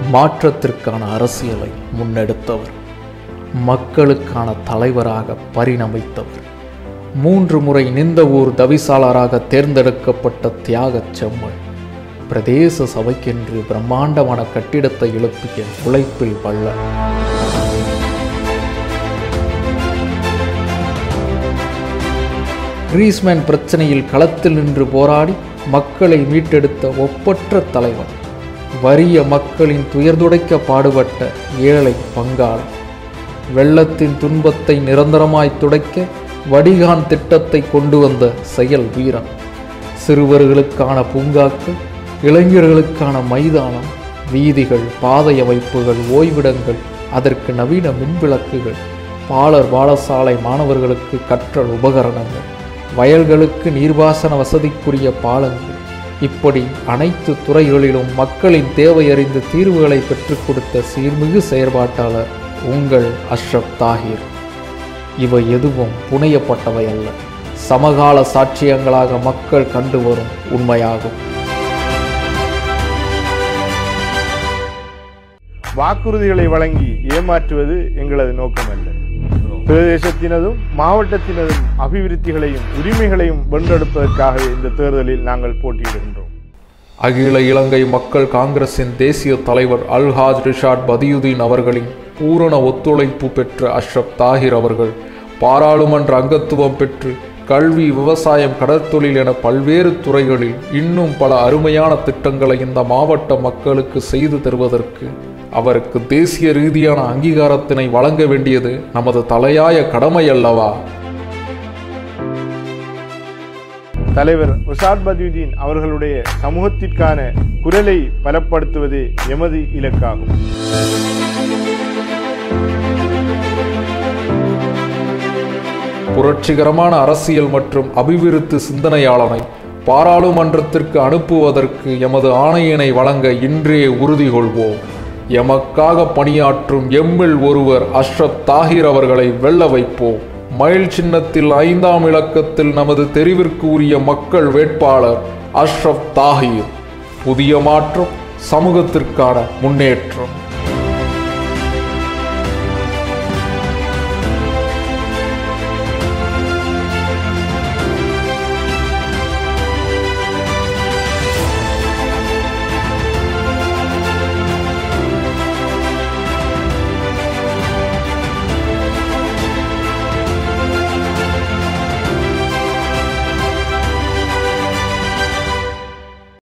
மாற்றத்திற்கான அரசியலை முன்னெடுத்தவர் மக்களுக்கான தலைவராக பரிணமித்தவர் மூன்று முறை நிந்தவூர் தவிசாளராக தேர்ந்தெடுக்கப்பட்ட தியாகச் செம்மன் பிரதேச சபைக்கென்று பிரம்மாண்டமான கட்டிடத்தை எழுப்பிய உழைப்பில் வள்ளல் கிரீஸ்மேன் பிரச்சனையில் களத்தில் நின்று போராடி மக்களை மீட்டெடுத்த ஒப்பற்ற தலைவர் வறிய மக்களின் துயர்துடைக்க பாடுபட்ட ஏழை பங்காளன் வெள்ளத்தின் துன்பத்தை நிரந்தரமாய் துடைக்க வடிகான் திட்டத்தை கொண்டு வந்த செயல் வீரன் சிறுவர்களுக்கான பூங்காக்கள் இளைஞர்களுக்கான மைதானம் வீதிகள் பாதை அமைப்புகள் ஓய்விடங்கள் அதற்கு நவீன மின்விளக்குகள் பாலர் பாடசாலை மாணவர்களுக்கு கற்றல் உபகரணங்கள் வயல்களுக்கு நீர்ப்பாசன வசதிக்குரிய பாலங்கள் இப்படி அனைத்து துறைகளிலும் மக்களின் தேவை அறிந்து தீர்வுகளை பெற்றுக் கொடுத்த சீர்மிகு செயற்பாட்டாளர் உங்கள் அஷ்ரப் தாஹிர் இவை எதுவும் புனையப்பட்டவை அல்ல சமகால சாட்சியங்களாக மக்கள் கண்டு வரும் உண்மையாகும் வாக்குறுதிகளை வழங்கி ஏமாற்றுவது எங்களது நோக்கமல்ல பிரதேசத்தினதும் மாவட்டத்தினதும் அபிவிருத்திகளையும் உரிமைகளையும் வென்றெடுப்பதற்காகவே இந்த தேர்தலில் நாங்கள் போட்டியிடுகின்றோம் அகில இலங்கை மக்கள் காங்கிரசின் தேசிய தலைவர் அல்ஹாஜ் ரிஷாட் பதியுதீன் அவர்களின் பூரண ஒத்துழைப்பு பெற்ற அஷ்ரப் தாஹிர் அவர்கள் பாராளுமன்ற அங்கத்துவம் பெற்று கல்வி விவசாயம் கடற்தொழில் என பல்வேறு துறைகளில் இன்னும் பல அருமையான திட்டங்களை இந்த மாவட்ட மக்களுக்கு செய்து தருவதற்கு அவருக்கு தேசிய ரீதியான அங்கீகாரத்தினை வழங்க வேண்டியது நமது தலையாய கடமை அல்லவா தலைவர் உசாத் பதியுதீன் அவர்களுடைய சமூகத்திற்கான குரலை பலப்படுத்துவதே எமது இலக்காகும் புரட்சிகரமான அரசியல் மற்றும் அபிவிருத்தி சிந்தனையாளனை பாராளுமன்றத்திற்கு அனுப்புவதற்கு எமது ஆணையினை வழங்க இன்றே உறுதி கொள்வோம் எமக்காக பணியாற்றும் எம்மில் ஒருவர் அஷ்ரப் தாஹிர் அவர்களை வெல்ல வைப்போம் மயில் சின்னத்தில் ஐந்தாம் இலக்கத்தில் நமது தெரிவிற்கு உரிய மக்கள் வேட்பாளர் அஷ்ரப் தாஹிர் புதிய மாற்றம் சமூகத்திற்கான முன்னேற்றம்